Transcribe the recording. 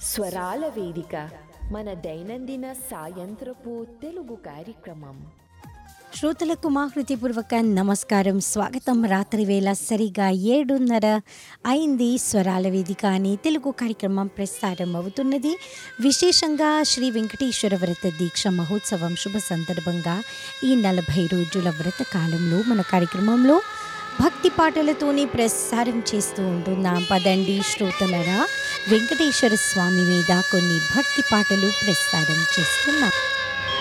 స్వరాల వేదిక మన దైనందిన సాయంత్రపు తెలుగు కార్యక్రమం శ్రోతలకు మా హృదయపూర్వక నమస్కారం స్వాగతం రాత్రి వేళ సరిగా ఏడున్నర అయింది స్వరాల వేదిక అని తెలుగు కార్యక్రమం ప్రసారం అవుతున్నది విశేషంగా శ్రీ వెంకటేశ్వర వ్రత దీక్ష మహోత్సవం శుభ సందర్భంగా ఈ నలభై రోజుల వ్రత కాలంలో మన కార్యక్రమంలో భక్తి పాటలతోనే ప్రసారం చేస్తూ ఉంటున్నాం పదండి శ్రోతలరా వెంకటేశ్వర స్వామి మీద కొన్ని భక్తి పాటలు ప్రసారం చేస్తున్నాం